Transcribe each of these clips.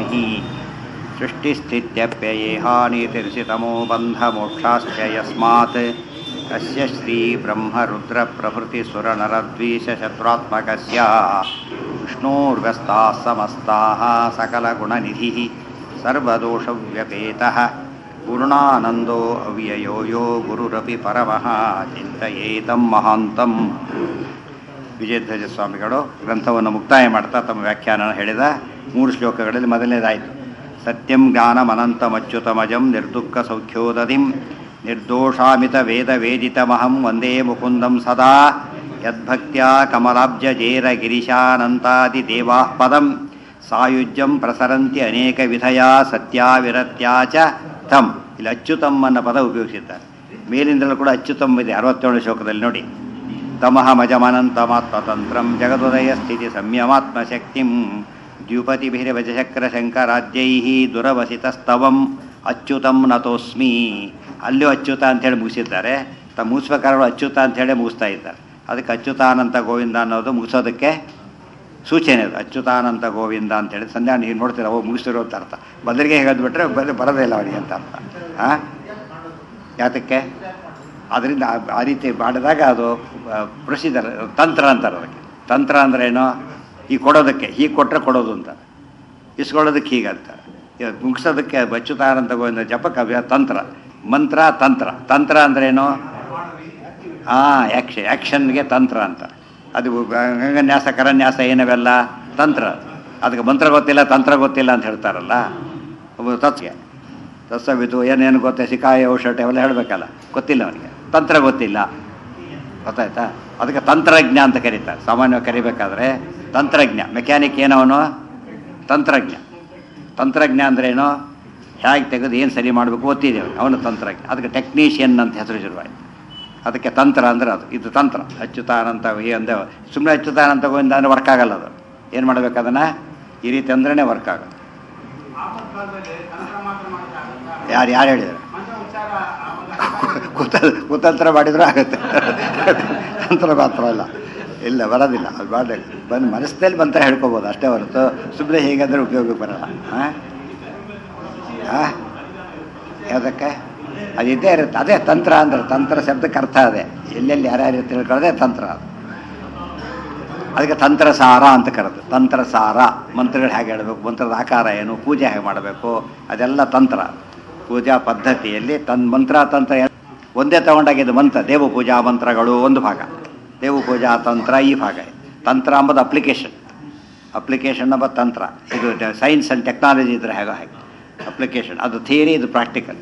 हि सृष्टिस्थित्यप्ययेहानीतिर्षितमो बन्धमोक्षाश्च यस्मात् कस्य श्रीब्रह्मरुद्रप्रभृतिसुरनरद्वीषशत्रुरात्मकस्य विष्णोर्व्यस्ताः समस्ताः सकलगुणनिधिः सर्वदोषव्यपेतः पूर्णानन्दो अव्ययो यो ಗುರುರಪಿ ಪರಮಃ ಚಿಂತಯೇತಂ ಮಹಾಂತಂ ವಿಜಯಧ್ವಜ ಸ್ವಾಮಿಗಳು ಗ್ರಂಥವನ್ನು ಮುಕ್ತಾಯ ಮಾಡ್ತಾ ತಮ್ಮ ವ್ಯಾಖ್ಯಾನ ಹೇಳಿದ ಮೂರು ಶ್ಲೋಕಗಳಲ್ಲಿ ಮೊದಲನೇದಾಯಿತು ಸತ್ಯಂ ಜ್ಞಾನಮನಂತಮಚ್ಯುತಮಜಂ ನಿರ್ದುಃಖ ಸೌಖ್ಯೋದಧಿಂ ನಿರ್ದೋಷಾಮಿತ ವೇದ ವೇದಿತಮಹಂ ವಂದೇ ಮುಕುಂದಂ ಸದಾ ಯದ್ಭಕ್ತ್ಯಾ ಕಮಲಾಬ್ಜೇರ ಗಿರಿಶಾನಂತಾದಿ ದೇವಾ ಪದಂ ಸಾಯುಜ್ಯಂ ಪ್ರಸರಂತಿ ಅನೇಕ ವಿಧಯಾ ಸತ್ಯಾವಿರತ್ಯಾ ಚ ತಂ ಇಲ್ಲಿ ಅಚ್ಯುತಂ ಅನ್ನೋ ಪದ ಉಪಯೋಗಿಸಿದ್ದಾರೆ ಮೇಲಿಂದಲೂ ಕೂಡ ಅಚ್ಯುತಂ ಇದೆ ಅರವತ್ತೇಳು ಶ್ಲೋಕದಲ್ಲಿ ನೋಡಿ ತಮಃ ಮಜಮನಂತಮಾತ್ಮತಂತ್ರಂ ಜಗದುದಯ ಸ್ಥಿತಿ ಸಂಯಮಾತ್ಮಶಕ್ತಿಂ ದ್ಯುಪತಿಭಿರವಜಶಕ್ರಶಂಕರಾಜ್ಯೈ ದುರವಸಿತಸ್ತವಂ ಅಚ್ಯುತಂ ನತೋಸ್ಮಿ ಅಲ್ಲೂ ಅಚ್ಯುತ ಅಂತೇಳಿ ಮುಗಿಸಿದ್ದಾರೆ ತಮ್ಮ ಮುಗಿಸ್ಬೇಕಾದ್ರೆ ಅಚ್ಯುತ ಅಂತೇಳಿ ಮುಗಿಸ್ತಾ ಇದ್ದಾರೆ ಅದಕ್ಕೆ ಅಚ್ಯುತಾನಂತ ಗೋವಿಂದ ಅನ್ನೋದು ಮುಗಿಸೋದಕ್ಕೆ ಸೂಚನೆ ಅದು ಅಚ್ಯುತಾನಂತ ಗೋವಿಂದ ಅಂತೇಳಿ ಸಂಧ್ಯಾ ನೀವು ನೋಡ್ತೀರ ಅವು ಮುಗಿಸಿರೋ ಅಂತ ಅರ್ಥ ಬದಲಿಗೆ ಹೇಳಿದ್ಬಿಟ್ರೆ ಬರ ಬರೋದೇ ಇಲ್ಲ ಅವನಿಗೆ ಅಂತ ಅರ್ಥ ಹಾಂ ಯಾತಕ್ಕೆ ಅದರಿಂದ ಆ ರೀತಿ ಮಾಡಿದಾಗ ಅದು ಪ್ರೊಸೀಜರ್ ತಂತ್ರ ಅಂತಾರೆ ಅದಕ್ಕೆ ತಂತ್ರ ಅಂದ್ರೇನು ಈ ಕೊಡೋದಕ್ಕೆ ಹೀಗೆ ಕೊಟ್ಟರೆ ಕೊಡೋದು ಅಂತ ಇಸ್ಕೊಳ್ಳೋದಕ್ಕೆ ಹೀಗೆ ಅಂತಾರೆ ಮುಗಿಸೋದಕ್ಕೆ ಅಚ್ಯುತಾನಂತ ಗೋವಿಂದ ಜಪಕ್ಕೆ ಅವ್ಯ ತಂತ್ರ ಮಂತ್ರ ತಂತ್ರ ತಂತ್ರ ಅಂದ್ರೇನು ಹಾಂ ಆ್ಯಕ್ಷ ಆ್ಯಕ್ಷನ್ಗೆ ತಂತ್ರ ಅಂತ ಅದು ಗಂಗನ್ಯಾಸ ಕರನ್ಯಾಸ ಏನವೆಲ್ಲ ತಂತ್ರ ಅದಕ್ಕೆ ಮಂತ್ರ ಗೊತ್ತಿಲ್ಲ ತಂತ್ರ ಗೊತ್ತಿಲ್ಲ ಅಂತ ಹೇಳ್ತಾರಲ್ಲ ತತ್ಗೆ ತತ್ಸವಿದು ಏನೇನು ಗೊತ್ತೇ ಸಿಕಾಯ ಔಷಧ ಅವೆಲ್ಲ ಹೇಳಬೇಕಲ್ಲ ಗೊತ್ತಿಲ್ಲ ಅವನಿಗೆ ತಂತ್ರ ಗೊತ್ತಿಲ್ಲ ಗೊತ್ತಾಯ್ತಾ ಅದಕ್ಕೆ ತಂತ್ರಜ್ಞ ಅಂತ ಕರೀತಾರೆ ಸಾಮಾನ್ಯವಾಗಿ ಕರಿಬೇಕಾದ್ರೆ ತಂತ್ರಜ್ಞ ಮೆಕ್ಯಾನಿಕ್ ಏನವನು ತಂತ್ರಜ್ಞ ತಂತ್ರಜ್ಞ ಅಂದ್ರೇನು ಹೇಗೆ ತೆಗೆದು ಏನು ಸರಿ ಮಾಡಬೇಕು ಗೊತ್ತಿದೆ ಅವನು ಅವನು ತಂತ್ರಜ್ಞ ಅದಕ್ಕೆ ಟೆಕ್ನೀಷಿಯನ್ ಅಂತ ಹೆಸರು ಶುರುವಾಯಿತು ಅದಕ್ಕೆ ತಂತ್ರ ಅಂದ್ರೆ ಅದು ಇದು ತಂತ್ರ ಅಚ್ಯುತಾನಂತ ಅಂದ ಸುಮ್ಮನೆ ಅಚ್ಯುತಾನಂತ ಗೋವಿಂದ ಅಂದರೆ ವರ್ಕ್ ಆಗಲ್ಲ ಅದು ಏನು ಮಾಡ್ಬೇಕು ಅದನ್ನು ಈ ರೀತಿ ಅಂದ್ರೇ ವರ್ಕ್ ಆಗೋದು ಯಾರು ಯಾರು ಹೇಳಿದ್ರು ಕುತ ಕುತಂತ್ರ ಮಾಡಿದ್ರೂ ಆಗುತ್ತೆ ತಂತ್ರ ಮಾತ್ರ ಅಲ್ಲ ಇಲ್ಲ ಬರೋದಿಲ್ಲ ಅದು ಮಾಡಿ ಬಂದು ಮನಸ್ಸಿನಲ್ಲಿ ಬಂತ ಹೇಳ್ಕೊಬೋದು ಅಷ್ಟೇ ಹೊರತು ಸುಮ್ಮನೆ ಹೇಗಂದ್ರೆ ಉಪಯೋಗಕ್ಕೆ ಬರಲ್ಲ ಹಾಂ ಹಾಂ ಯಾವುದಕ್ಕೆ ಅದು ಇದ್ದೇ ಇರುತ್ತೆ ಅದೇ ತಂತ್ರ ಅಂದ್ರೆ ತಂತ್ರ ಶಬ್ದಕ್ಕೆ ಅರ್ಥ ಅದೇ ಎಲ್ಲೆಲ್ಲಿ ಯಾರ್ಯಾರು ತಿಳ್ಕೊಳ್ಳೋದೇ ತಂತ್ರ ಅದು ಅದಕ್ಕೆ ತಂತ್ರಸಾರ ಅಂತ ಕರೆದು ತಂತ್ರಸಾರ ಮಂತ್ರಗಳು ಹೇಗೆ ಹೇಳಬೇಕು ಮಂತ್ರದ ಆಕಾರ ಏನು ಪೂಜೆ ಹೇಗೆ ಮಾಡಬೇಕು ಅದೆಲ್ಲ ತಂತ್ರ ಪೂಜಾ ಪದ್ಧತಿಯಲ್ಲಿ ತನ್ ಮಂತ್ರ ತಂತ್ರ ಒಂದೇ ತಗೊಂಡಾಗಿದ್ದು ಮಂತ್ರ ದೇವ ಪೂಜಾ ಮಂತ್ರಗಳು ಒಂದು ಭಾಗ ದೇವ ಪೂಜಾ ತಂತ್ರ ಈ ಭಾಗ ತಂತ್ರ ಅಂಬದು ಅಪ್ಲಿಕೇಶನ್ ಅಪ್ಲಿಕೇಶನ್ ಎಂಬ ತಂತ್ರ ಇದು ಸೈನ್ಸ್ ಆ್ಯಂಡ್ ಟೆಕ್ನಾಲಜಿ ಇದ್ರೆ ಹೇಗೋ ಹಾಗೆ ಅಪ್ಲಿಕೇಶನ್ ಅದು ಥಿಯರಿ ಇದು ಪ್ರಾಕ್ಟಿಕಲ್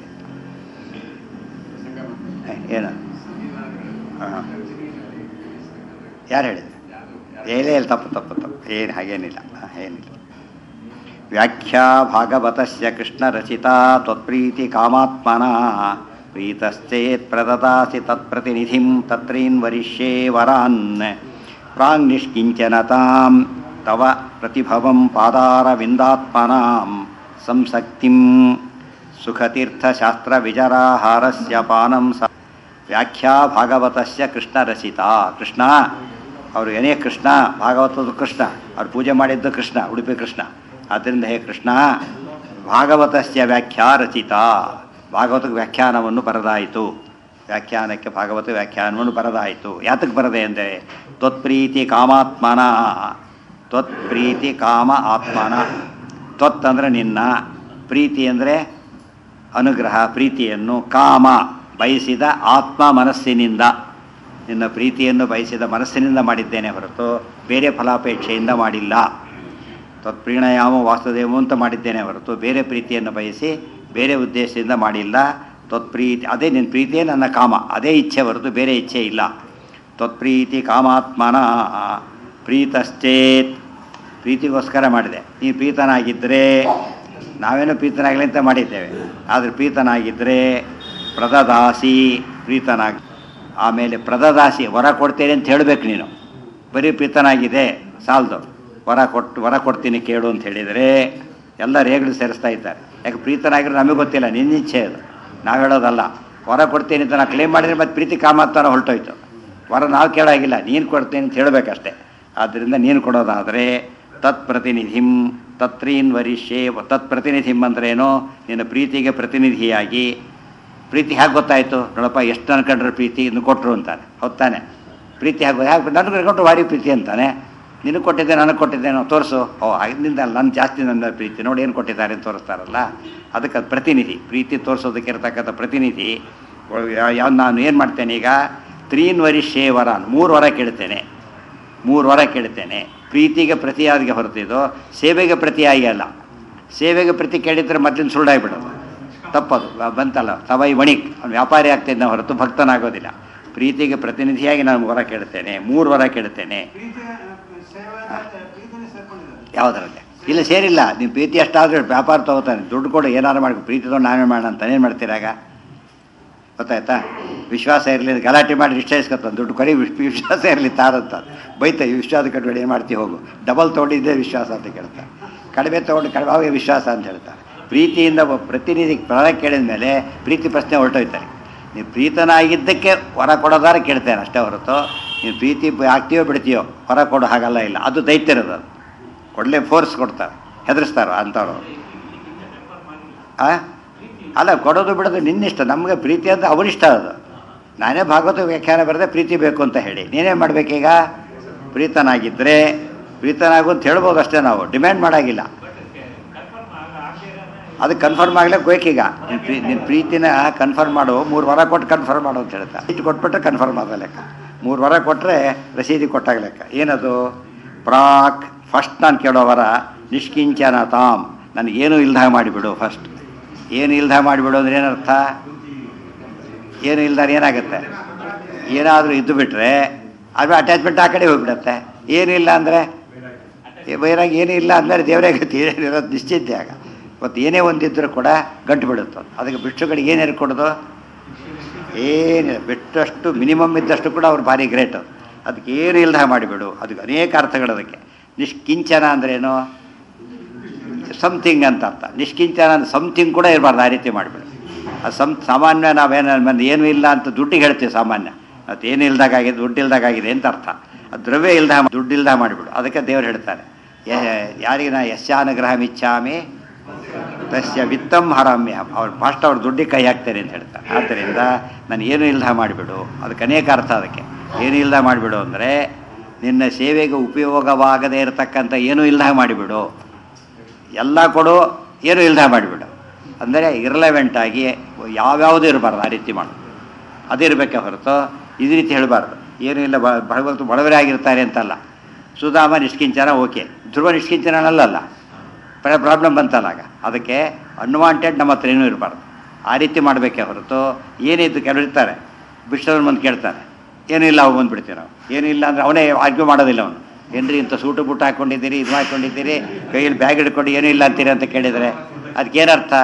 ಏನು ಹಾಂ ಯಾರು ಹೇಳಿದ್ರು ಏನೇ ಇಲ್ಲ ತಪ್ಪು ತಪ್ಪು ತಪ್ಪು ಏನು ಹಾಗೇನಿಲ್ಲ ಏನಿಲ್ಲ ವ್ಯಾಖ್ಯಾ ಭಾಗವತಸ್ಯ ಕೃಷ್ಣ ರಚಿತಾ ತ್ವತ್ಪ್ರೀತಿ ಕಾಮಾತ್ಮನ ಪ್ರೀತಶ್ಚೇತ್ ಪ್ರದದಾಸಿ ತತ್ಪ್ರತಿನಿಧಿಂ ತತ್ರೀನ್ ವರಿಷ್ಯೇ ವರಾನ್ ಪ್ರಾಂಗ್ ನಿಷ್ಕಿಂಚನತಾಂ ತವ ಪ್ರತಿಭವಂ ಪಾದಾರವಿಂದಾತ್ಮನಾಂ ಸಂಸಕ್ತಿಂ ಸುಖತೀರ್ಥಶಾಸ್ತ್ರ ವಿಜರಾಹಾರಸ್ಯ ಪಾನಂ ಸ ವ್ಯಾಖ್ಯಾ ಭಾಗವತಸ್ಯ ಕೃಷ್ಣ ರಚಿತಾ ಕೃಷ್ಣ ಅವರು ಏನೇ ಕೃಷ್ಣ ಭಾಗವತದ ಕೃಷ್ಣ ಅವ್ರು ಪೂಜೆ ಮಾಡಿದ್ದು ಕೃಷ್ಣ ಉಡುಪಿ ಕೃಷ್ಣ ಆದ್ದರಿಂದ ಹೇ ಕೃಷ್ಣ ಭಾಗವತಸ್ಯ ವ್ಯಾಖ್ಯಾ ರಚಿತ ಭಾಗವತಕ್ಕೆ ವ್ಯಾಖ್ಯಾನವನ್ನು ಬರೆದಾಯಿತು ವ್ಯಾಖ್ಯಾನಕ್ಕೆ ಭಾಗವತ ವ್ಯಾಖ್ಯಾನವನ್ನು ಬರೆದಾಯಿತು ಯಾತಕ್ಕೆ ಬರದೆ ಅಂದರೆ ತ್ವತ್ಪ್ರೀತಿ ಕಾಮಾತ್ಮನ ತ್ವತ್ಪ್ರೀತಿ ಕಾಮ ಆತ್ಮನ ತ್ವತ್ ಅಂದರೆ ನಿನ್ನ ಪ್ರೀತಿ ಅಂದರೆ ಅನುಗ್ರಹ ಪ್ರೀತಿಯನ್ನು ಕಾಮ ಬಯಸಿದ ಆತ್ಮ ಮನಸ್ಸಿನಿಂದ ನಿನ್ನ ಪ್ರೀತಿಯನ್ನು ಬಯಸಿದ ಮನಸ್ಸಿನಿಂದ ಮಾಡಿದ್ದೇನೆ ಹೊರತು ಬೇರೆ ಫಲಾಪೇಕ್ಷೆಯಿಂದ ಮಾಡಿಲ್ಲ ತತ್ಪ್ರೀಣಯಾಮ ವಾಸುದೇವ ಅಂತ ಮಾಡಿದ್ದೇನೆ ಹೊರತು ಬೇರೆ ಪ್ರೀತಿಯನ್ನು ಬಯಸಿ ಬೇರೆ ಉದ್ದೇಶದಿಂದ ಮಾಡಿಲ್ಲ ತ್ವತ್ಪ್ರೀತಿ ಅದೇ ನಿನ್ನ ಪ್ರೀತಿಯೇ ನನ್ನ ಕಾಮ ಅದೇ ಇಚ್ಛೆ ಹೊರತು ಬೇರೆ ಇಚ್ಛೆ ಇಲ್ಲ ತ್ವತ್ಪ್ರೀತಿ ಕಾಮಾತ್ಮನ ಪ್ರೀತಶ್ಚೇತ್ ಪ್ರೀತಿಗೋಸ್ಕರ ಮಾಡಿದೆ ನೀನು ಪ್ರೀತನಾಗಿದ್ದರೆ ನಾವೇನೋ ಪ್ರೀತನಾಗಲಿ ಅಂತ ಮಾಡಿದ್ದೇವೆ ಆದರೆ ಪ್ರೀತನಾಗಿದ್ದರೆ ಪ್ರದದಾಸಿ ಪ್ರೀತನಾಗಿ ಆಮೇಲೆ ಪ್ರದದಾಸಿ ವರ ಕೊಡ್ತೇನೆ ಅಂತ ಹೇಳಬೇಕು ನೀನು ಬರೀ ಪ್ರೀತನಾಗಿದೆ ಸಾಲದು ವರ ಕೊಟ್ಟು ವರ ಕೊಡ್ತೀನಿ ಕೇಳು ಅಂತ ಹೇಳಿದರೆ ಎಲ್ಲ ರೇಗಳು ಸೇರಿಸ್ತಾ ಇದ್ದಾರೆ ಯಾಕೆ ಪ್ರೀತನಾಗಿರೋ ನಮಗೆ ಗೊತ್ತಿಲ್ಲ ನಿನ್ನ ಇಚ್ಛೆ ಅದು ನಾವು ಹೇಳೋದಲ್ಲ ವರ ಕೊಡ್ತೀನಿ ಅಂತ ನಾವು ಕ್ಲೇಮ್ ಮಾಡಿದರೆ ಮತ್ತೆ ಪ್ರೀತಿ ಕಾಮಾತ್ತರ ಹೊರಟೋಯ್ತು ವರ ನಾವು ಕೇಳಾಗಿಲ್ಲ ನೀನು ಕೊಡ್ತೀನಿ ಅಂತ ಹೇಳಬೇಕಷ್ಟೆ ಆದ್ದರಿಂದ ನೀನು ಕೊಡೋದಾದರೆ ತತ್ ಪ್ರತಿನಿಧಿಂ ತತ್ರೀನ್ ವರಿಷ್ಯೆ ತತ್ ಪ್ರತಿನಿಧಿ ಅಂದ್ರೆ ಏನು ನಿನ್ನ ಪ್ರೀತಿಗೆ ಪ್ರತಿನಿಧಿಯಾಗಿ ಪ್ರೀತಿ ಹೇಗೆ ಗೊತ್ತಾಯಿತು ನೋಡಪ್ಪ ಎಷ್ಟು ಅನ್ಕೊಂಡ್ರೆ ಪ್ರೀತಿ ಇನ್ನು ಕೊಟ್ಟರು ಅಂತಾನೆ ಹೊತ್ತಾನೆ ಪ್ರೀತಿ ಹಾಗೆ ಹೇಗೆ ನನಗೆ ಕೊಟ್ಟರು ಭಾರಿ ಪ್ರೀತಿ ಅಂತಾನೆ ನಿನಗೆ ಕೊಟ್ಟಿದ್ದೆ ನನಗೆ ಕೊಟ್ಟಿದ್ದೇನೋ ತೋರಿಸು ಓ ಆಗಿನಿಂದ ನನ್ನ ಜಾಸ್ತಿ ನನ್ನ ಪ್ರೀತಿ ನೋಡಿ ಏನು ಕೊಟ್ಟಿದ್ದಾರೆ ಅಂತ ತೋರಿಸ್ತಾರಲ್ಲ ಅದಕ್ಕೆ ಅದು ಪ್ರತಿನಿಧಿ ಪ್ರೀತಿ ತೋರಿಸೋದಕ್ಕೆ ಇರತಕ್ಕಂಥ ಪ್ರತಿನಿಧಿ ಯಾವ ನಾನು ಏನು ಮಾಡ್ತೇನೆ ಈಗ ತ್ರೀನ್ ವರಿಷ್ಯೇ ವರ ಮೂರು ವರ ಕೇಳ್ತೇನೆ ಮೂರು ವರ ಕೇಳ್ತೇನೆ ಪ್ರೀತಿಗೆ ಪ್ರತಿಯಾದಿಗೆ ಹೊರತಿದ್ದು ಸೇವೆಗೆ ಪ್ರತಿಯಾಗಿ ಅಲ್ಲ ಸೇವೆಗೆ ಪ್ರತಿ ಕೇಳಿದ್ರೆ ಮೊದಲಿನ ಸುಳ್ಳಾಗಿಬಿಡೋದು ತಪ್ಪದು ಬ- ಬಂತಲ್ಲ ಸವೈ ವಣಿಕ್ ಅವ್ನು ವ್ಯಾಪಾರಿ ಆಗ್ತಿದ್ದ ಹೊರತು ಭಕ್ತನಾಗೋದಿಲ್ಲ ಪ್ರೀತಿಗೆ ಪ್ರತಿನಿಧಿಯಾಗಿ ನಾನು ವರ ಕೇಳ್ತೇನೆ ಮೂರು ವರ ಕೇಳ್ತೇನೆ ಪ್ರೀತಿ ಸೇವೆ ಪ್ರೀತಿನೇ ಸೇರ್ಕೊಂಡಿದ್ದಾರೆ ಯಾವುದರಲ್ಲಿ ಇಲ್ಲ ಸೇರಿಲ್ಲ ನೀವು ಪ್ರೀತಿ ಅಷ್ಟಾದ್ರೆ ವ್ಯಾಪಾರ ತಗೋತಾನೆ ದುಡ್ಡು ಕೊಡು ಏನಾರು ಮಾಡಿ ಪ್ರೀತಿ ತಗೊಂಡು ನಾವೇ ಮಾಡೋಣ ಅಂತ ಏನು ಮಾಡ್ತೀರಾಗ ಗೊತ್ತಾಯ್ತಾ ವಿಶ್ವಾಸ ಇರಲಿ ಗಲಾಟೆ ಮಾಡಿ ಇಷ್ಟ ಇಸ್ಕೊತಾನೆ ದುಡ್ಡು ಕೊಡಿ ವಿಶ್- ವಿಶ್ವಾಸ ಇರಲಿ ತಾರಂತ ಬೈತ ವಿಶ್ವಾಸ ಕಟ್ಬೇಡಿ ಏನು ಮಾಡ್ತಿ ಹೋಗು ಡಬಲ್ ತೊಗೊಂಡಿದ್ದೇ ವಿಶ್ವಾಸ ಅಂತ ಕೇಳ್ತಾರೆ ಕಡಿಮೆ ತೊಗೊಂಡು ಕಡಿಮೆ ಅವಾಗ ವಿಶ್ವಾಸ ಅಂತ ಹೇಳ್ತಾರೆ ಪ್ರೀತಿಯಿಂದ ಒಬ್ಬ ಪ್ರತಿನಿಧಿ ಪ್ರಾಣ ಕೇಳಿದ ಮೇಲೆ ಪ್ರೀತಿ ಪ್ರಶ್ನೆ ಹೊರಟೋಯ್ತಾರೆ ನೀವು ಪ್ರೀತನಾಗಿದ್ದಕ್ಕೆ ಹೊರ ಕೊಡೋದಾರ ಕೇಳ್ತೇನೆ ಅಷ್ಟೇ ಹೊರತು ನೀವು ಪ್ರೀತಿ ಬ- ಆಗ್ತೀಯೋ ಬಿಡ್ತೀಯೋ ಹೊರ ಕೊಡೋ ಹಾಗಲ್ಲ ಇಲ್ಲ ಅದು ದೈತ್ಯರದು ಅದು ಒಳ್ಳೆ ಫೋರ್ಸ್ ಕೊಡ್ತಾರೆ ಹೆದರ್ಸ್ತಾರೋ ಅಂಥವ್ರು ಆ ಅಲ್ಲ ಕೊಡೋದು ಬಿಡೋದು ನಿನ್ನಿಷ್ಟ ನಮಗೆ ಪ್ರೀತಿ ಅಂತ ಅವನಿಷ್ಟ ಅದು ನಾನೇ ಭಾಗವತ ವ್ಯಾಖ್ಯಾನ ಬರೆದೆ ಪ್ರೀತಿ ಬೇಕು ಅಂತ ಹೇಳಿ ನೀನೇ ಮಾಡಬೇಕೀಗ ಪ್ರೀತನಾಗಿದ್ದರೆ ಪ್ರೀತನಾಗು ಅಂತ ಹೇಳ್ಬೋದು ಅಷ್ಟೇ ನಾವು ಡಿಮ್ಯಾಂಡ್ ಮಾಡಾಗಿಲ್ಲ ಅದು ಕನ್ಫರ್ಮ್ ಆಗ್ಲಿಕ್ಕೆ ಬೇಕೀಗ ನಿನ್ನ ಪ್ರೀ ನಿನ್ನ ಪ್ರೀತಿನ ಕನ್ಫರ್ಮ್ ಮಾಡು ಮೂರು ವಾರ ಕೊಟ್ಟು ಕನ್ಫರ್ಮ್ ಮಾಡು ಅಂತ ಹೇಳ್ತಾ ಇಷ್ಟು ಕೊಟ್ಬಿಟ್ರೆ ಕನ್ಫರ್ಮ್ ಆದ ಲೆಕ್ಕ ಮೂರು ವಾರ ಕೊಟ್ಟರೆ ರಸೀದಿ ಕೊಟ್ಟಾಗ ಲೆಕ್ಕ ಏನದು ಪ್ರಾಕ್ ಫಸ್ಟ್ ನಾನು ಕೇಳೋ ವರ ನಿಷ್ಕಿಂಚನ ತಾಮ್ ನನಗೇನು ಇಲ್ದ ಮಾಡಿಬಿಡು ಫಸ್ಟ್ ಏನು ಇಲ್ದ ಮಾಡಿಬಿಡು ಅಂದ್ರೆ ಏನರ್ಥ ಏನು ಇಲ್ದಾರ ಏನಾಗುತ್ತೆ ಏನಾದರೂ ಇದ್ದು ಬಿಟ್ರೆ ಅದು ಅಟ್ಯಾಚ್ಮೆಂಟ್ ಆ ಕಡೆ ಹೋಗ್ಬಿಡತ್ತೆ ಏನಿಲ್ಲ ಅಂದರೆ ಬೈರಾಗ ಏನೂ ಇಲ್ಲ ಅಂದಮೇಲೆ ದೇವರೇ ಗತಿ ಏನಿರೋದು ನಿಶ್ಚಿತ ಆಗ ಮತ್ತು ಏನೇ ಒಂದಿದ್ರೂ ಕೂಡ ಗಂಟು ಬಿಡುತ್ತೆ ಅದು. ಅದಕ್ಕೆ ಬಿಟ್ಟುಗಳಿಗೆ ಏನು ಹೇಳ್ಕೊಡೋದು ಏನಿಲ್ಲ ಬಿಟ್ಟಷ್ಟು ಮಿನಿಮಮ್ ಇದ್ದಷ್ಟು ಕೂಡ ಅವ್ರು ಭಾರಿ ಗ್ರೇಟ್ ಅದು ಅದಕ್ಕೆ ಏನು ಇಲ್ದ ಮಾಡಿಬಿಡು ಅದಕ್ಕೆ ಅನೇಕ ಅರ್ಥಗಳು ಅದಕ್ಕೆ ನಿಷ್ಕಿಂಚನ ಅಂದ್ರೇನು ಸಮಥಿಂಗ್ ಅಂತ ಅರ್ಥ ನಿಷ್ಕಿಂಚನ ಅಂದ್ರೆ ಸಮಥಿಂಗ್ ಕೂಡ ಇರಬಾರ್ದು ಆ ರೀತಿ ಮಾಡಿಬಿಡು ಅದು ಸಮ್ ಸಾಮಾನ್ಯ ನಾವೇನು ಮಂದಿ ಏನೂ ಇಲ್ಲ ಅಂತ ದುಡ್ಡಿಗೆ ಹೇಳ್ತೀವಿ ಸಾಮಾನ್ಯ ಅದು ಏನು ಇಲ್ದಾಗಿದೆ ದುಡ್ಡು ಇಲ್ದಾಗಿದೆ ಅಂತ ಅರ್ಥ ಅದು ದ್ರವ್ಯ ಇಲ್ದ ದುಡ್ಡು ಇಲ್ದ ಮಾಡಿಬಿಡು ಅದಕ್ಕೆ ದೇವ್ರು ಹೇಳ್ತಾರೆ ಯ- ಯಾರಿಗೆ ನಾ ಯಶ್ಯಾನುಗ್ರಹ ಮಿಚ್ಛಾಮಿ ತಸ್ಯ ವಿತ್ತಂ ಹರಾಮ್ಯ ಅವ್ರು ಫಸ್ಟ್ ಅವ್ರು ದುಡ್ಡಿಗೆ ಕೈ ಹಾಕ್ತಾರೆ ಅಂತ ಹೇಳ್ತಾರೆ ಆದ್ದರಿಂದ ನಾನು ಏನು ಇಲ್ದ ಮಾಡಿಬಿಡು ಅದಕ್ಕೆ ಅನೇಕ ಅರ್ಥ ಅದಕ್ಕೆ ಏನು ಇಲ್ದ ಮಾಡಿಬಿಡು ಅಂದರೆ ನಿನ್ನ ಸೇವೆಗೆ ಉಪಯೋಗವಾಗದೇ ಇರತಕ್ಕಂಥ ಏನೂ ಇಲ್ದ ಮಾಡಿಬಿಡು ಎಲ್ಲ ಕೊಡು ಏನು ಇಲ್ದ ಮಾಡಿಬಿಡು ಅಂದರೆ ಇರ್ಲೆವೆಂಟ್ ಆಗಿ ಯಾವ್ಯಾವುದೂ ಇರಬಾರ್ದು ಆ ರೀತಿ ಮಾಡು ಅದಿರಬೇಕೆ ಹೊರತು ಇದೇ ರೀತಿ ಹೇಳಬಾರ್ದು ಏನೂ ಇಲ್ಲ ಬ ಭಗವಂತ ಬಡವರೇ ಆಗಿರ್ತಾರೆ ಅಂತಲ್ಲ ಸುಧಾಮ ನಿಷ್ಕಿಂಚನ ಓಕೆ ಧ್ರುವ ನಿಷ್ಕಿಂಚನಲ್ಲಲ್ಲ ಪ್ರಾಬ್ಲಮ್ ಬಂತಲ್ಲ ಆಗ ಅದಕ್ಕೆ ಅನ್ವಾಂಟೆಡ್ ನಮ್ಮ ಹತ್ರ ಏನೂ ಇರಬಾರ್ದು ಆ ರೀತಿ ಮಾಡಬೇಕೇ ಹೊರತು ಏನಿದ್ದು ಕೆಲವರು ಇರ್ತಾರೆ ಬಿಟ್ಟವ್ರ ಬಂದು ಕೇಳ್ತಾನೆ ಏನೂ ಇಲ್ಲ ಅವು ಬಂದುಬಿಡ್ತೀವಿ ನಾವು ಏನೂ ಇಲ್ಲ ಅಂದರೆ ಅವನೇ ಆರ್ಗ್ಯೂ ಮಾಡೋದಿಲ್ಲ ಅವನು ಏನ್ರಿ ಇಂಥ ಸೂಟು ಬೂಟ ಹಾಕ್ಕೊಂಡಿದ್ದೀರಿ ಇದು ಮಾಡ್ಕೊಂಡಿದ್ದೀರಿ ಕೈಯಲ್ಲಿ ಬ್ಯಾಗ್ ಹಿಡ್ಕೊಂಡು ಏನೂ ಇಲ್ಲ ಅಂತೀರಿ ಅಂತ ಕೇಳಿದರೆ ಅದಕ್ಕೇನರ್ಥ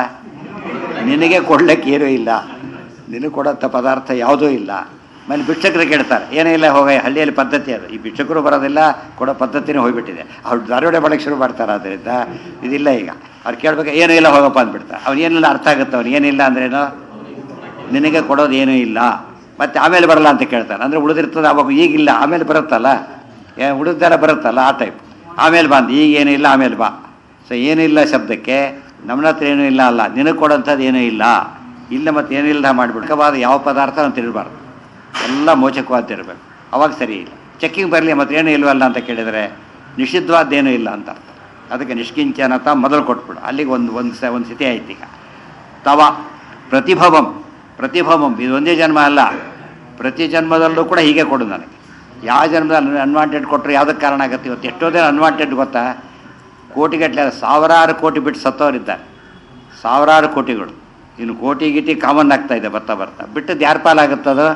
ನಿನಗೆ ಕೊಡ್ಲಿಕ್ಕೆ ಏನೂ ಇಲ್ಲ ನಿನಗೆ ಕೊಡೋಂಥ ಪದಾರ್ಥ ಯಾವುದೂ ಇಲ್ಲ ಆಮೇಲೆ ಭಿಕ್ಷಕರು ಕೇಳ್ತಾರೆ ಏನೂ ಇಲ್ಲ ಹೋಗ ಹಳ್ಳಿಯಲ್ಲಿ ಪದ್ಧತಿ ಅದು ಈ ಭಿಕ್ಷಕರು ಬರೋದಿಲ್ಲ ಕೊಡೋ ಪದ್ಧತಿನೇ ಹೋಗ್ಬಿಟ್ಟಿದೆ ಅವ್ರು ದಾರೋಡೆ ಮಾಡಕ್ಕೆ ಶುರು ಮಾಡ್ತಾರೆ ಆದ್ದರಿಂದ ಇದಿಲ್ಲ ಈಗ ಅವ್ರು ಕೇಳ್ಬೇಕು ಏನೂ ಇಲ್ಲ ಹೋಗಪ್ಪ ಅಂದ್ಬಿಡ್ತಾರೆ ಅವ್ನು ಏನಿಲ್ಲ ಅರ್ಥ ಆಗುತ್ತೆ ಅವ್ನು ಏನಿಲ್ಲ ಅಂದ್ರೇನು ನಿನಗೆ ಕೊಡೋದು ಏನೂ ಇಲ್ಲ ಮತ್ತೆ ಆಮೇಲೆ ಬರಲ್ಲ ಅಂತ ಕೇಳ್ತಾನೆ ಅಂದರೆ ಉಳಿದಿರ್ತದೆ ಅವಾಗ ಈಗಿಲ್ಲ ಆಮೇಲೆ ಬರುತ್ತಲ್ಲ ಏ ಉಳಿದಾರ ಬರುತ್ತಲ್ಲ ಆ ಟೈಪ್ ಆಮೇಲೆ ಬಂದು ಈಗ ಏನೂ ಇಲ್ಲ ಆಮೇಲೆ ಬಾ ಸೊ ಏನಿಲ್ಲ ಶಬ್ದಕ್ಕೆ ನಮ್ಮ ಹತ್ರ ಏನೂ ಇಲ್ಲ ಅಲ್ಲ ನಿನಗೆ ಕೊಡೋಂಥದ್ದು ಏನೂ ಇಲ್ಲ ಇಲ್ಲ ಮತ್ತು ಏನಿಲ್ಲ ಮಾಡಿಬಿಡ್ಕವಾದ ಯಾವ ಪದಾರ್ಥ ನಾವು ತಿನ್ನಬಾರ್ದು ಎಲ್ಲ ಮೋಚಕವಾದಿರಬೇಕು ಅವಾಗ ಸರಿ ಇಲ್ಲ ಚೆಕ್ಕಿಂಗ್ ಬರಲಿ ಮತ್ತೆ ಏನೂ ಇಲ್ವಲ್ಲ ಅಂತ ಕೇಳಿದರೆ ನಿಷಿದ್ಧವಾದ್ದೇನೂ ಇಲ್ಲ ಅಂತ ಅರ್ಥ ಅದಕ್ಕೆ ನಿಷ್ಕಿಂಚನತ ಮೊದಲು ಕೊಟ್ಬಿಡು ಅಲ್ಲಿಗೆ ಒಂದು ಒಂದು ಸ ಒಂದು ಸ್ಥಿತಿ ಆಯ್ತು ಈಗ ತವ ಪ್ರತಿಭವಂ ಪ್ರತಿಭವಂ ಇದು ಒಂದೇ ಜನ್ಮ ಅಲ್ಲ ಪ್ರತಿ ಜನ್ಮದಲ್ಲೂ ಕೂಡ ಹೀಗೆ ಕೊಡು ನನಗೆ ಯಾವ ಜನ್ಮದಲ್ಲಿ ಅನ್ವಾಂಟೆಡ್ ಕೊಟ್ಟರೆ ಯಾವುದಕ್ಕೆ ಕಾರಣ ಆಗುತ್ತೆ ಇವತ್ತು ಎಷ್ಟೋ ಜನ ಅನ್ವಾಂಟೆಡ್ ಗೊತ್ತಾ ಕೋಟಿಗಟ್ಟಲೆ ಸಾವಿರಾರು ಕೋಟಿ ಬಿಟ್ಟು ಸತ್ತವರಿದ್ದಾರೆ ಸಾವಿರಾರು ಕೋಟಿಗಳು ಇನ್ನು ಕೋಟಿ ಗಿಟಿ ಕಾಮನ್ ಆಗ್ತಾ ಇದೆ ಬರ್ತಾ ಬರ್ತಾ ಬಿಟ್ಟದ್ದು ಯಾರ ಪಾಲಾಗುತ್ತದು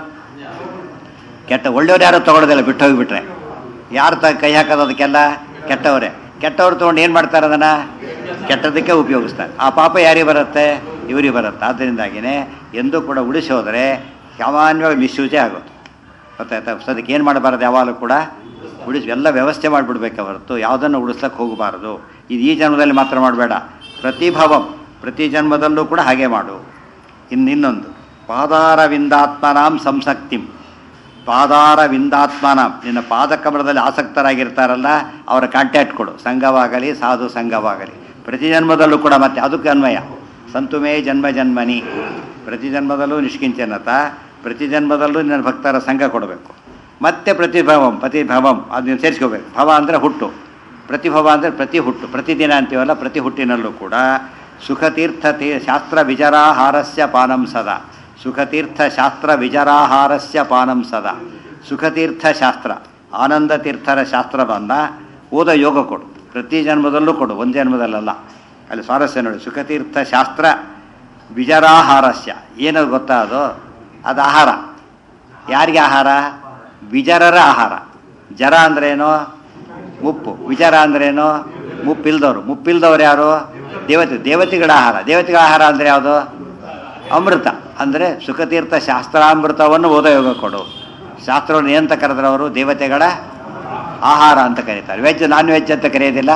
ಕೆಟ್ಟ ಒಳ್ಳೆಯವ್ರು ಯಾರು ತೊಗೊಳೋದಿಲ್ಲ ಬಿಟ್ಟು ಹೋಗಿಬಿಟ್ರೆ ಯಾರು ತ ಕೈ ಹಾಕೋದು ಅದಕ್ಕೆಲ್ಲ ಕೆಟ್ಟವರೇ ಕೆಟ್ಟವ್ರು ತೊಗೊಂಡು ಏನು ಮಾಡ್ತಾರೆ ಅದನ್ನು ಕೆಟ್ಟದಕ್ಕೆ ಉಪಯೋಗಿಸ್ತಾರೆ ಆ ಪಾಪ ಯಾರಿಗೆ ಬರುತ್ತೆ ಇವರಿಗೆ ಬರುತ್ತೆ ಆದ್ದರಿಂದಾಗಿಯೇ ಎಂದೂ ಕೂಡ ಉಳಿಸಿ ಹೋದರೆ ಸಾಮಾನ್ಯವಾಗಿ ಮಿಸ್ಯೂಸೇ ಆಗುತ್ತೆ ಗೊತ್ತಾಯ್ತಾ ಸದ್ಯಕ್ಕೆ ಏನು ಮಾಡಬಾರ್ದು ಯಾವಾಗಲೂ ಕೂಡ ಉಳಿಸಿ ಎಲ್ಲ ವ್ಯವಸ್ಥೆ ಮಾಡಿಬಿಡ್ಬೇಕು ಹೊರತು ಯಾವುದನ್ನು ಉಳಿಸ್ಲಕ್ಕೆ ಹೋಗಬಾರ್ದು ಇದು ಈ ಜನ್ಮದಲ್ಲಿ ಮಾತ್ರ ಮಾಡಬೇಡ ಪ್ರತಿಭವಂ ಪ್ರತಿ ಜನ್ಮದಲ್ಲೂ ಕೂಡ ಹಾಗೆ ಮಾಡು ಇನ್ನು ಇನ್ನೊಂದು ಪಾದಾರವಿಂದಾತ್ಮನಾಂ ಸಂಸಕ್ತಿಂ ಪಾದಾರವಿಂದಾತ್ಮನಾಂ ನಿನ್ನ ಪಾದಕಮಲದಲ್ಲಿ ಆಸಕ್ತರಾಗಿರ್ತಾರಲ್ಲ ಅವರ ಕಾಂಟ್ಯಾಕ್ಟ್ ಕೊಡು ಸಂಘವಾಗಲಿ ಸಾಧು ಸಂಘವಾಗಲಿ ಪ್ರತಿ ಜನ್ಮದಲ್ಲೂ ಕೂಡ ಮತ್ತೆ ಅದಕ್ಕೆ ಅನ್ವಯ ಸಂತುಮೇ ಜನ್ಮ ಜನ್ಮನಿ ಪ್ರತಿ ಜನ್ಮದಲ್ಲೂ ನಿಷ್ಕಿಂಚನತ ಪ್ರತಿ ಜನ್ಮದಲ್ಲೂ ನನ್ನ ಭಕ್ತರ ಸಂಘ ಕೊಡಬೇಕು ಮತ್ತೆ ಪ್ರತಿಭವಂ ಪ್ರತಿಭವಂ ಅದನ್ನ ಸೇರಿಸ್ಕೋಬೇಕು ಭವ ಅಂದರೆ ಹುಟ್ಟು ಪ್ರತಿಭವ ಅಂದರೆ ಪ್ರತಿ ಹುಟ್ಟು ಪ್ರತಿದಿನ ಅಂತೀವಲ್ಲ ಪ್ರತಿ ಹುಟ್ಟಿನಲ್ಲೂ ಕೂಡ ಸುಖತೀರ್ಥ ತೀ ಶಾಸ್ತ್ರ ವಿಚಾರಾಹಾರಸ್ಯ ಪಾನಂ ಸದಾ ಸುಖತೀರ್ಥ ಶಾಸ್ತ್ರ ವಿಚಾರಾಹಾರಸ್ಯ ಪಾನಂ ಸದಾ ಸುಖತೀರ್ಥ ಶಾಸ್ತ್ರ ಆನಂದ ತೀರ್ಥರ ಶಾಸ್ತ್ರವನ್ನು ಓದ ಯೋಗ ಕೊಡು ಪ್ರತಿ ಜನ್ಮದಲ್ಲೂ ಕೊಡು ಒಂದು ಜನ್ಮದಲ್ಲಲ್ಲ ಅಲ್ಲಿ ಸ್ವಾರಸ್ಯ ನೋಡಿ ಸುಖತೀರ್ಥ ಶಾಸ್ತ್ರ ವಿಜರಾಹಾರಸ್ಯ ಏನದು ಗೊತ್ತಾ ಅದು ಅದು ಆಹಾರ ಯಾರಿಗೆ ಆಹಾರ ವಿಜರರ ಆಹಾರ ಜರ ಅಂದ್ರೇನು ಮುಪ್ಪು ವಿಚಾರ ಅಂದ್ರೇನು ಮುಪ್ಪಿಲ್ದವರು ಮುಪ್ಪಿಲ್ದವ್ರು ಯಾರು ದೇವತೆ ದೇವತೆಗಳ ಆಹಾರ ದೇವತೆಗಳ ಆಹಾರ ಅಂದರೆ ಯಾವುದು ಅಮೃತ ಅಂದರೆ ಸುಖತೀರ್ಥ ಶಾಸ್ತ್ರಾಮೃತವನ್ನು ಓದ ಯೋಗ ಕೊಡು ಶಾಸ್ತ್ರವನ್ನು ಏನಂತ ಕರೆದ್ರೆ ಅವರು ದೇವತೆಗಳ ಆಹಾರ ಅಂತ ಕರೀತಾರೆ ವೆಜ್ ನಾನ್ ವೆಜ್ ಅಂತ ಕರೆಯೋದಿಲ್ಲ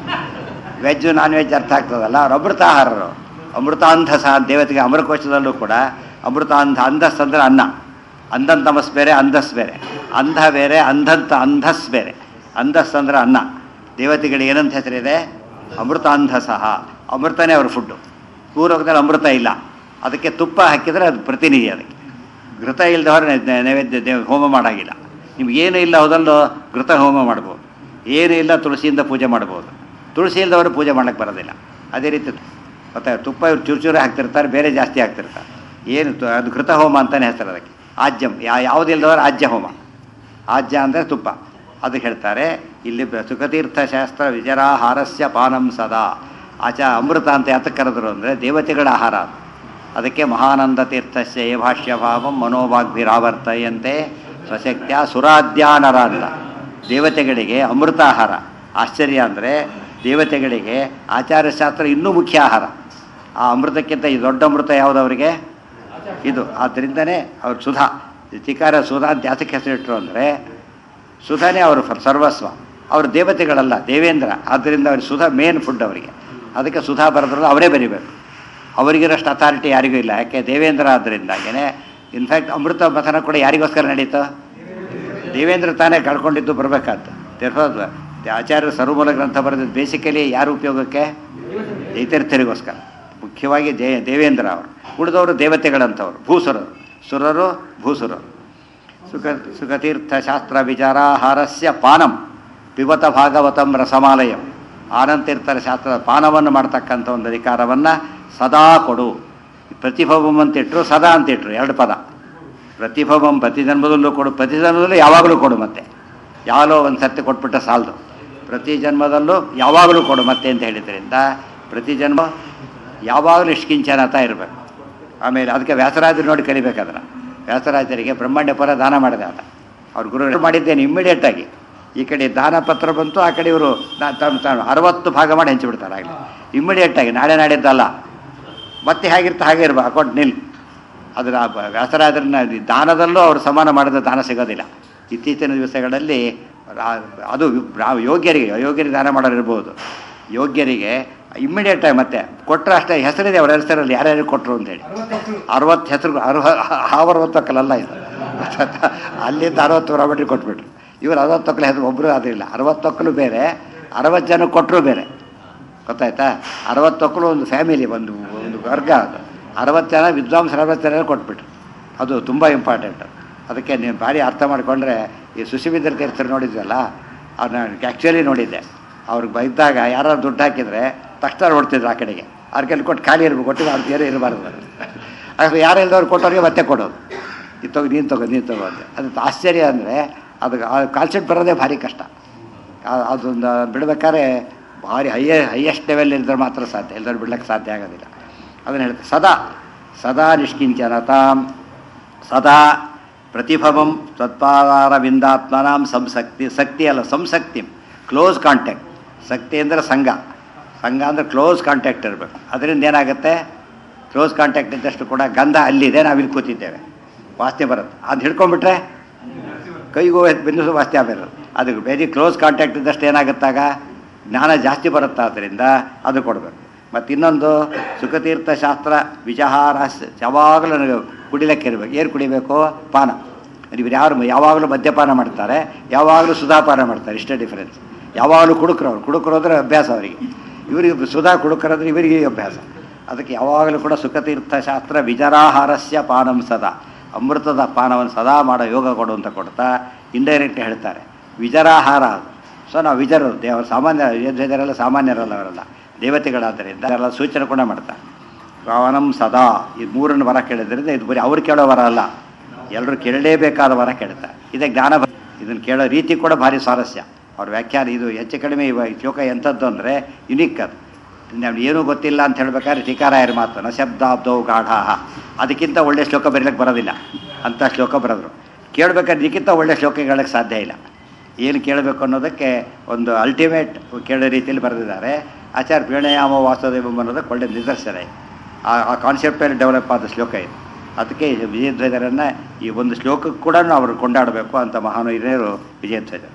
ವೆಜ್ ನಾನ್ ವೆಜ್ ಅರ್ಥ ಆಗ್ತದಲ್ಲ ಅವ್ರು ಅಮೃತ ಆಹಾರರು ಅಮೃತಾಂಧ ಸಹ ದೇವತೆಗೆ ಅಮರಕೋಶದಲ್ಲೂ ಕೂಡ ಅಮೃತಾಂಧ ಅಂಧಸ್ ಅಂದ್ರೆ ಅನ್ನ ಅಂಧನ್ ತಮಸ್ ಬೇರೆ ಅಂಧಸ್ ಬೇರೆ ಅಂಧ ಬೇರೆ ಅಂಧಂತ ಅಂಧಸ್ ಬೇರೆ ಅಂಧಸ್ ಅಂದ್ರೆ ಅನ್ನ ದೇವತೆಗಳಿಗೆ ಏನಂತ ಹೆಸರಿದೆ ಅಮೃತಾಂಧ ಸಹ ಅಮೃತನೇ ಅವ್ರ ಫುಡ್ಡು ಪೂರ್ವಕದಲ್ಲಿ ಅಮೃತ ಇಲ್ಲ ಅದಕ್ಕೆ ತುಪ್ಪ ಹಾಕಿದರೆ ಅದು ಪ್ರತಿನಿಧಿ ಅದಕ್ಕೆ ಘೃತ ಇಲ್ಲದವ್ರು ನೈವೇದ್ಯ ದೇವ ಹೋಮ ಮಾಡಾಗಿಲ್ಲ ನಿಮ್ಗೇನು ಇಲ್ಲ ಹೋದಲ್ಲೂ ಘೃತ ಹೋಮ ಮಾಡ್ಬೋದು ಏನೂ ಇಲ್ಲ ತುಳಸಿಯಿಂದ ಪೂಜೆ ಮಾಡ್ಬೋದು ತುಳಸಿ ಇಲ್ಲದವರು ಪೂಜೆ ಮಾಡೋಕ್ಕೆ ಬರೋದಿಲ್ಲ ಅದೇ ರೀತಿ ಮತ್ತೆ ತುಪ್ಪ ಇವ್ರು ಚೂರು ಚೂರು ಹಾಕ್ತಿರ್ತಾರೆ ಬೇರೆ ಜಾಸ್ತಿ ಹಾಕ್ತಿರ್ತಾರೆ ಏನು ತು- ಅದು ಘೃತ ಹೋಮ ಅಂತಲೇ ಹೆಸರು ಅದಕ್ಕೆ ಆಜ್ಯಂ ಯಾ ಯಾವುದಿಲ್ಲದವರು ಆಜ್ಯ ಹೋಮ ಆಜ್ಯ ಅಂದರೆ ತುಪ್ಪ ಅದು ಹೇಳ್ತಾರೆ ಇಲ್ಲಿ ಬ- ಸುಖತೀರ್ಥ ಶಾಸ್ತ್ರ ವಿಜರಾಹಾರಸ್ಯ ಪಾನಂ ಸದಾ ಆಚ ಅಮೃತ ಅಂತ ಯಾತಕ್ಕೆ ಕರೆದ್ರು ಅಂದರೆ ದೇವತೆಗಳ ಆಹಾರ ಅದು ಅದಕ್ಕೆ ಮಹಾನಂದ ತೀರ್ಥಸ್ಯ ಏ ಭಾಷ್ಯ ಭಾವಂ ಮನೋಭಾಗ್ಭಿರಾವರ್ತಯಂತೆ ಸ್ವಶಕ್ತ್ಯ ಸುರಾಧ್ಯಾನರ ಅಂತ ದೇವತೆಗಳಿಗೆ ಅಮೃತ ಆಹಾರ ಆಶ್ಚರ್ಯ ಅಂದರೆ ದೇವತೆಗಳಿಗೆ ಆಚಾರ್ಯಶಾಸ್ತ್ರ ಇನ್ನೂ ಮುಖ್ಯ ಆಹಾರ ಆ ಅಮೃತಕ್ಕಿಂತ ಈ ದೊಡ್ಡ ಅಮೃತ ಯಾವುದವರಿಗೆ ಇದು ಆದ್ದರಿಂದನೇ ಅವ್ರು ಸುಧಾ ಚಿಕಾರ ಸುಧಾ ಅಂತ ಯಾತಕ್ಕೆ ಹೆಸರಿಟ್ಟರು ಅಂದರೆ ಸುಧಾನೇ ಅವರು ಫ- ಸರ್ವಸ್ವ ಅವರು ದೇವತೆಗಳಲ್ಲ ದೇವೇಂದ್ರ ಆದ್ದರಿಂದ ಅವ್ರಿಗೆ ಸುಧಾ ಮೇನ್ ಫುಡ್ ಅವರಿಗೆ ಅದಕ್ಕೆ ಸುಧಾ ಬರೆದ್ರಲ್ಲ ಅವರೇ ಬರಿಬೇಕು ಅವರಿಗಿರೋಷ್ಟು ಅಥಾರಿಟಿ ಯಾರಿಗೂ ಇಲ್ಲ ಯಾಕೆ ದೇವೇಂದ್ರ ಆದ್ದರಿಂದಾಗೇ ಇನ್ಫ್ಯಾಕ್ಟ್ ಅಮೃತ ಮಥನ ಕೂಡ ಯಾರಿಗೋಸ್ಕರ ನಡೀತು ದೇವೇಂದ್ರ ತಾನೇ ಕಳ್ಕೊಂಡಿದ್ದು ಬರಬೇಕಾದ್ದು ತಿರ್ಹೋದು ಆಚಾರ್ಯ ಸರ್ವಮೂಲ ಗ್ರಂಥ ಬರೆದಿದ್ದು ಬೇಸಿಕಲಿ ಯಾರ ಉಪಯೋಗಕ್ಕೆ ಜೈತೀರ್ಥರಿಗೋಸ್ಕರ ಮುಖ್ಯವಾಗಿ ಜಯ ದೇವೇಂದ್ರ ಅವರು ಉಳಿದವರು ದೇವತೆಗಳಂಥವ್ರು ಭೂಸುರರು ಸುರರು ಭೂಸುರರು ಸುಖ ಸುಖತೀರ್ಥ ಶಾಸ್ತ್ರ ವಿಚಾರಾಹಾರಸ್ಯ ಪಾನಂ ಪಿಬತ ಭಾಗವತಂ ರಸಮಾಲಯಂ ಆನಂತೀರ್ಥರ ಶಾಸ್ತ್ರದ ಪಾನವನ್ನು ಮಾಡ್ತಕ್ಕಂಥ ಒಂದು ಅಧಿಕಾರವನ್ನು ಸದಾ ಕೊಡು ಪ್ರತಿಭವಂ ಅಂತಿಟ್ರು ಸದಾ ಅಂತಿಟ್ರು ಎರಡು ಪದ ಪ್ರತಿಭವಂ ಪ್ರತಿ ಜನ್ಮದಲ್ಲೂ ಕೊಡು ಪ್ರತಿ ಜನ್ಮದಲ್ಲೂ ಯಾವಾಗಲೂ ಕೊಡು ಮತ್ತೆ ಯಾವಾಗಲೂ ಒಂದು ಸರ್ತಿ ಕೊಟ್ಬಿಟ್ರೆ ಸಾಲದು ಪ್ರತಿ ಜನ್ಮದಲ್ಲೂ ಯಾವಾಗಲೂ ಕೊಡು ಮತ್ತೆ ಅಂತ ಹೇಳಿದ್ರಿಂದ ಪ್ರತಿ ಜನ್ಮ ಯಾವಾಗಲೂ ನಿಷ್ಕಿಂಚನತ ಇರಬೇಕು ಆಮೇಲೆ ಅದಕ್ಕೆ ವ್ಯಾಸರಾಜರು ನೋಡಿ ಕಲಿಬೇಕಾದ್ರೆ ವ್ಯಾಸರಾಜರಿಗೆ ಬ್ರಹ್ಮಾಂಡ ಪರ ದಾನ ಮಾಡಿದೆ ಆತ ಅವ್ರ ಗುರು ಮಾಡಿದ್ದೇನೆ ಇಮ್ಮಿಡಿಯೇಟಾಗಿ ಈ ಕಡೆ ದಾನ ಪತ್ರ ಬಂತು ಆ ಕಡೆ ಇವರು ತಾನು ತಾನು ಅರವತ್ತು ಭಾಗ ಮಾಡಿ ಹಂಚಿಬಿಡ್ತಾರೆ ಆಗಲಿ ಇಮ್ಮಿಡಿಯೇಟಾಗಿ ನಾಳೆ ನಾಡಿದ್ದಲ್ಲ ಮತ್ತೆ ಹೇಗಿರ್ತ ಹಾಗೆ ಇರ್ಬೇಕು ಅಕೌಂಟ್ ನಿಲ್ ಅದರ ಆ ಬ- ವ್ಯಾಸರಾಜರನ್ನ ಈ ದಾನದಲ್ಲೂ ಅವರು ಸಮಾನ ಮಾಡಿದ ದಾನ ಸಿಗೋದಿಲ್ಲ ಇತ್ತೀಚಿನ ದಿವಸಗಳಲ್ಲಿ ರಾ- ಅದು ಬ್ರಾ- ಯೋಗ್ಯರಿಗೆ ಅಯೋಗ್ಯರಿಗೆ ದಾನ ಮಾಡೋರು ಇರ್ಬೋದು ಯೋಗ್ಯರಿಗೆ ಇಮ್ಮಿಡಿಯೇಟಾಗಿ ಮತ್ತೆ ಕೊಟ್ಟರೆ ಅಷ್ಟೇ ಹೆಸರಿದೆ ಅವ್ರ ಹೆಸರಲ್ಲಿ ಯಾರ್ಯಾರು ಕೊಟ್ಟರು ಅಂತೇಳಿ ಅರವತ್ತು ಹೆಸರು ಅರ್ಹ ಅರವತ್ತೊಕ್ಕಲಲ್ಲ ಇದು ಅಲ್ಲಿಂದ ಅರವತ್ತು ರಾಬಟ್ರಿ ಕೊಟ್ಬಿಟ್ರು ಇವರು ಅರವತ್ತೊಕ್ಕಲ ಹೆಸರು ಒಬ್ಬರು ಅದಿಲ್ಲ ಅರವತ್ತೊಕ್ಕಲು ಬೇರೆ ಅರವತ್ತು ಜನ ಕೊಟ್ಟರು ಬೇರೆ ಗೊತ್ತಾಯ್ತಾ ಅರವತ್ತೊಕ್ಕಲು ಒಂದು ಫ್ಯಾಮಿಲಿ ಒಂದು ಒಂದು ವರ್ಗ ಅದು ಅರವತ್ತು ಜನ ವಿದ್ವಾಂಸರು ಅರವತ್ತು ಜನ ಕೊಟ್ಬಿಟ್ರು ಅದು ತುಂಬ ಇಂಪಾರ್ಟೆಂಟ್ ಅದಕ್ಕೆ ನೀವು ಭಾರಿ ಅರ್ಥ ಮಾಡಿಕೊಂಡ್ರೆ ಈ ಸುಶಿವಿದ್ರ ತೀರ್ಥರು ನೋಡಿದ್ವಲ್ಲ ಅವ್ರನ್ನ ಆ್ಯಕ್ಚುಲಿ ನೋಡಿದ್ದೆ ಅವ್ರಿಗೆ ಬೈದಾಗ ಯಾರು ದುಡ್ಡು ಹಾಕಿದರೆ ತಕ್ಷಣ ಹೊಡ್ತಿದ್ರು ಆ ಕಡೆಗೆ ಅವ್ರ ಕೈಲಿ ಕೊಟ್ಟು ಖಾಲಿ ಇರ್ಬೇಕು ಕೊಟ್ಟಿದ್ದು ಅವ್ರ ಬೇರೆ ಇರಬಾರ್ದು ಅದು ಯಾರು ಇಲ್ದವ್ರು ಕೊಟ್ಟವ್ರಿಗೆ ಮತ್ತೆ ಕೊಡೋದು ಇದು ತಗೋ ನೀನು ತಗೋ ನೀನು ತಗೋ ಅಂತ ಅದು ಆಶ್ಚರ್ಯ ಅಂದರೆ ಅದು ಆ ಕಾನ್ಸೆಪ್ಟ್ ಬರೋದೇ ಭಾರಿ ಕಷ್ಟ ಆ- ಅದೊಂದು ಬಿಡ್ಬೇಕಾದ್ರೆ ಭಾರಿ ಹೈಯ ಹೈಯೆಸ್ಟ್ ಲೆವೆಲ್ ಇಲ್ದ್ರೆ ಮಾತ್ರ ಸಾಧ್ಯ ಇಲ್ದ್ರೆ ಬಿಡ್ಲಿಕ್ಕೆ ಸಾಧ್ಯ ಆಗೋದಿಲ್ಲ ಅದನ್ನು ಹೇಳ್ತಾರೆ ಸದಾ ಸದಾ ನಿಷ್ಕಿಂಚನತಾಂ ಸದಾ ಪ್ರತಿಭವಂ ತತ್ಪಾದಾರವಿಂದಾತ್ಮನಾಂ ಸಂಸಕ್ತಿ ಶಕ್ತಿ ಅಲ್ಲ ಸಂಸಕ್ತಿ ಕ್ಲೋಸ್ ಕಾಂಟ್ಯಾಕ್ಟ್ ಶಕ್ತಿ ಅಂದರೆ ಸಂಘ ಸಂಘ ಅಂದರೆ ಕ್ಲೋಸ್ ಕಾಂಟ್ಯಾಕ್ಟ್ ಇರಬೇಕು ಅದರಿಂದ ಏನಾಗುತ್ತೆ ಕ್ಲೋಸ್ ಕಾಂಟ್ಯಾಕ್ಟ್ ಇದ್ದಷ್ಟು ಕೂಡ ಗಂಧ ಅಲ್ಲಿದೆ ನಾವು ಇಲ್ಲಿ ಕೂತಿದ್ದೇವೆ ವಾಸನೆ ಬರುತ್ತೆ ಅದು ಹಿಡ್ಕೊಂಡ್ಬಿಟ್ರೆ ಕೈಗೂ ಬೆನ್ನಿಸು ವಾಸ್ತೆ ಆಮೇಲೆ ಅದು ವೆರಿ ಕ್ಲೋಸ್ ಕಾಂಟ್ಯಾಕ್ಟ್ ಇದ್ದಷ್ಟು ಏನಾಗುತ್ತಾಗ ಜ್ಞಾನ ಜಾಸ್ತಿ ಬರುತ್ತೆ ಆದ್ದರಿಂದ ಅದು ಕೊಡಬೇಕು ಮತ್ತು ಇನ್ನೊಂದು ಸುಖತೀರ್ಥ ಶಾಸ್ತ್ರ ವಿಜಹಾರ ಯಾವಾಗಲೂ ನನಗೆ ಕುಡಿಲಿಕ್ಕೆ ಇರಬೇಕು ಏನು ಕುಡಿಬೇಕು ಪಾನ ಇವ್ರು ಯಾರು ಯಾವಾಗಲೂ ಮದ್ಯಪಾನ ಮಾಡ್ತಾರೆ ಯಾವಾಗಲೂ ಸುಧಾಪಾನ ಮಾಡ್ತಾರೆ ಇಷ್ಟೇ ಡಿಫರೆನ್ಸ್ ಯಾವಾಗಲೂ ಕುಡುಕರು ಅವ್ರು ಕುಡುಕರು ಅಂದರೆ ಅಭ್ಯಾಸ ಅವರಿಗೆ ಇವರಿಗೆ ಸುಧಾ ಕುಡುಕರಂದ್ರೆ ಇವರಿಗೆ ಅಭ್ಯಾಸ ಅದಕ್ಕೆ ಯಾವಾಗಲೂ ಕೂಡ ಸುಖತೀರ್ಥ ಶಾಸ್ತ್ರ ವಿಜರಾಹಾರಸ್ಯ ಪಾನಂ ಸದಾ ಅಮೃತದ ಪಾನವನ್ನು ಸದಾ ಮಾಡೋ ಯೋಗ ಕೊಡು ಅಂತ ಕೊಡ್ತಾ ಇಂಡೈರೆಕ್ಟ್ ಹೇಳ್ತಾರೆ ವಿಜರಾಹಾರ ಅದು ಸೊ ನಾವು ವಿಜರರು ದೇವರ ಸಾಮಾನ್ಯ ಜನರೆಲ್ಲ ಸಾಮಾನ್ಯರಲ್ಲ ಅವರೆಲ್ಲ ದೇವತೆಗಳಾದ್ದರಿಂದ ಎಲ್ಲ ಸೂಚನೆ ಕೂಡ ಮಾಡ್ತಾರೆ ಪಾವನಂ ಸದಾ ಈ ಮೂರನ್ನು ವರ ಕೇಳಿದ್ರಿಂದ ಇದು ಬರೀ ಅವ್ರು ಕೇಳೋ ವರ ಅಲ್ಲ ಎಲ್ಲರೂ ಕೇಳಲೇಬೇಕಾದ ವರ ಕೇಳ್ತಾರೆ ಇದೇ ಜ್ಞಾನ ಇದನ್ನು ಕೇಳೋ ರೀತಿ ಕೂಡ ಭಾರಿ ಸ್ವಾರಸ್ಯ ಅವ್ರ ವ್ಯಾಖ್ಯಾನ ಇದು ಹೆಚ್ಚು ಕಡಿಮೆ ಇವ ಈ ಶ್ಲೋಕ ಎಂಥದ್ದು ಅಂದರೆ ಯುನಿಕ್ ಅದು ನಮ್ಗೆ ಏನೂ ಗೊತ್ತಿಲ್ಲ ಅಂತ ಹೇಳ್ಬೇಕಾದ್ರೆ ಟೀಕಾರಾಯರು ಮಾತು ನ ಶಬ್ದಾಬ್ದೌ ಗಾಢಾಹ ಅದಕ್ಕಿಂತ ಒಳ್ಳೆ ಶ್ಲೋಕ ಬರೀಲಿಕ್ಕೆ ಬರೋದಿಲ್ಲ ಅಂಥ ಶ್ಲೋಕ ಬರೆದ್ರು ಕೇಳಬೇಕಾದ್ರೆ ಇದಕ್ಕಿಂತ ಒಳ್ಳೆ ಶ್ಲೋಕ ಹೇಳಕ್ಕೆ ಸಾಧ್ಯ ಇಲ್ಲ ಏನು ಕೇಳಬೇಕು ಅನ್ನೋದಕ್ಕೆ ಒಂದು ಅಲ್ಟಿಮೇಟ್ ಕೇಳೋ ರೀತಿಯಲ್ಲಿ ಬರೆದಿದ್ದಾರೆ ಆಚಾರ್ಯ ಪ್ರೇಣಯಾಮ ವಾಸುದೇವ ಅನ್ನೋದಕ್ಕೆ ಒಳ್ಳೆ ನಿದರ್ಶನ ಇದೆ ಆ ಆ ಕಾನ್ಸೆಪ್ಟಲ್ಲಿ ಡೆವಲಪ್ ಆದ ಶ್ಲೋಕ ಇದು ಅದಕ್ಕೆ ವಿಜಯಧ್ವಜರನ್ನು ಈ ಒಂದು ಶ್ಲೋಕಕ್ಕೆ ಕೂಡ ಅವರು ಕೊಂಡಾಡಬೇಕು ಅಂತ ಮಹಾನು ಹಿರಿಯರು ವಿಜಯಧ್ವಜರು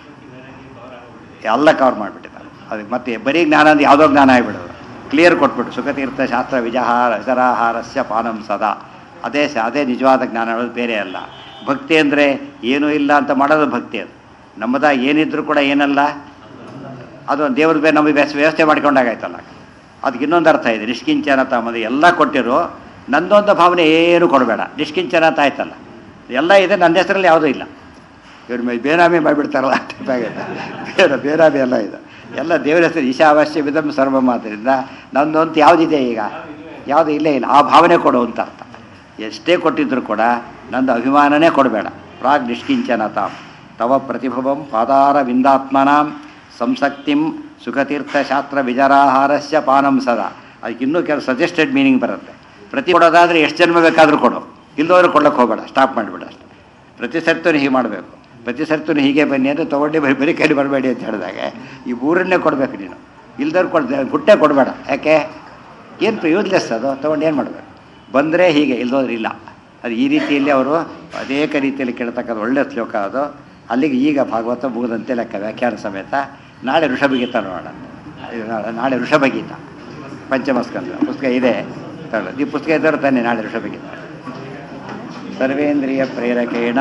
ಎಲ್ಲ ಕವರ್ ಮಾಡಿಬಿಟ್ಟಿದ್ದಾರೆ ಅದಕ್ಕೆ ಮತ್ತೆ ಬರೀ ಜ್ಞಾನ ಅಂದ್ರೆ ಯಾವುದೋ ಜ್ಞಾನ ಆಗಿಬಿಡೋದು ಕ್ಲಿಯರ್ ಕೊಟ್ಬಿಟ್ಟು ಸುಖತೀರ್ಥ ಶಾಸ್ತ್ರ ವಿಜಹಾರ ವಿಜರಾಹಾರಸ್ಯ ಪಾನಂ ಸದಾ ಅದೇ ಸ ಅದೇ ನಿಜವಾದ ಜ್ಞಾನ ಅನ್ನೋದು ಬೇರೆ ಅಲ್ಲ ಭಕ್ತಿ ಅಂದರೆ ಏನೂ ಇಲ್ಲ ಅಂತ ಮಾಡೋದು ಭಕ್ತಿ ಅದು ನಮ್ಮದ ಏನಿದ್ರು ಕೂಡ ಏನಲ್ಲ ಅದು ದೇವ್ರ ಬೇರೆ ನಮಗೆ ವ್ಯವಸ್ಥೆ ವ್ಯವಸ್ಥೆ ಮಾಡ್ಕೊಂಡಾಗಾಯ್ತಲ್ಲ ಅದಕ್ಕೆ ಇನ್ನೊಂದು ಅರ್ಥ ಇದೆ ನಿಷ್ಕಿಂಚನ ತಮ್ಮದು ಎಲ್ಲ ಕೊಟ್ಟಿರು ನಂದೊಂದು ಭಾವನೆ ಏನು ಕೊಡಬೇಡ ನಿಷ್ಕಿಂಚನ ಅಂತ ಆಯ್ತಲ್ಲ ಎಲ್ಲ ಇದೆ ನನ್ನ ಹೆಸರಲ್ಲಿ ಯಾವುದೂ ಇಲ್ಲ ಇವ್ರ ಮೇಲೆ ಬೇನಾಮಿ ಮಾಡಿಬಿಡ್ತಾರಲ್ಲ ಆ type ಆಗಿದೆ ಬೇರೆ ಬೇನಾಮಿ ಎಲ್ಲ ಇದೆ ಎಲ್ಲ ದೇವರ ಹೆಸರು ಈಶಾವಾಸ್ಯ ವಿಧಂ ಸರ್ವಂ ಆದ್ದರಿಂದ ನಂದು ಅಂತ ಯಾವುದಿದೆ ಈಗ ಯಾವುದು ಇಲ್ಲೇ ಇಲ್ಲ ಆ ಭಾವನೆ ಕೊಡು ಅಂತ ಅರ್ಥ ಎಷ್ಟೇ ಕೊಟ್ಟಿದ್ರು ಕೂಡ ನಂದು ಅಭಿಮಾನನೇ ಕೊಡಬೇಡ ಪ್ರಾಗ್ ನಿಷ್ಕಿಂಚನ ತಾಮ್ ತವ ಪ್ರತಿಭವಂ ಪಾದಾರ ವಿಂದಾತ್ಮನಾಂ ಸಂಸಕ್ತಿಂ ಸುಖತೀರ್ಥಶಾಸ್ತ್ರ ವಿಜರಾಹಾರಸ್ಯ ಪಾನಂ ಸದಾ ಅದಕ್ಕೆ ಇನ್ನೂ ಕೆಲವು ಸಜೆಸ್ಟೆಡ್ ಮೀನಿಂಗ್ ಬರುತ್ತೆ ಪ್ರತಿ ಕೊಡೋದಾದರೆ ಎಷ್ಟು ಜನ್ಮ ಬೇಕಾದರೂ ಕೊಡು ಇಲ್ಲದವರು ಕೊಡ್ಲಿಕ್ಕೆ ಹೋಗಬೇಡ ಸ್ಟಾಪ್ ಮಾಡಿಬಿಡ ಅಷ್ಟೆ ಪ್ರತಿ ಸರ್ತಿನೂ ಹೀಗೆ ಮಾಡಬೇಕು ಪ್ರತಿ ಸರ್ತಿನೂ ಹೀಗೆ ಬನ್ನಿ ಅಂದರೆ ತೊಗೊಂಡು ಬರೀ ಬರೀ ಕೈಲಿ ಬರಬೇಡಿ ಅಂತ ಹೇಳಿದಾಗ ಈ ಮೂರನ್ನೇ ಕೊಡಬೇಕು ನೀನು ಇಲ್ದವ್ರು ಕೊಡ್ದೆ ಹುಟ್ಟೆ ಕೊಡಬೇಡ ಯಾಕೆ ಏನು ಯೂಸ್ಲೆಸ್ ಅದು ತೊಗೊಂಡು ಏನು ಮಾಡಬೇಕು ಬಂದರೆ ಹೀಗೆ ಇಲ್ದೋದ್ರೆ ಇಲ್ಲ ಅದು ಈ ರೀತಿಯಲ್ಲಿ ಅವರು ಅನೇಕ ರೀತಿಯಲ್ಲಿ ಕೇಳ್ತಕ್ಕಂಥ ಒಳ್ಳೆಯ ಶ್ಲೋಕ ಅದು ಅಲ್ಲಿಗೆ ಈಗ ಭಾಗವತ ಮುಗಿದಂತೆ ಲೆಕ್ಕ ವ್ಯಾಖ್ಯಾನ ಸಮೇತ ನಾಳೆ ಋಷಭಗೀತ ನೋಡೋಣ ಇದು ನಾಳೆ- ನಾಳೆ ಋಷಭಗೀತ ಪಂಚಮಸ್ಕಂದ ಪುಸ್ತಕ ಇದೆ ತಗೊಳ್ಳಿ. ಈ ಪುಸ್ತಕ ಇದ್ದವರು ತಾನೆ ನಾಳೆ ಋಷಭಗೀತ ಸರ್ವೇಂದ್ರಿಯ ಪ್ರೇರಕೇಣ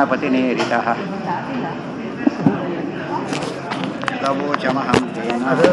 ಶ್ರೀಪ್ರಾಣಪತಿನೇರಿತ ತವೋಚಮಹಂ ತೇನ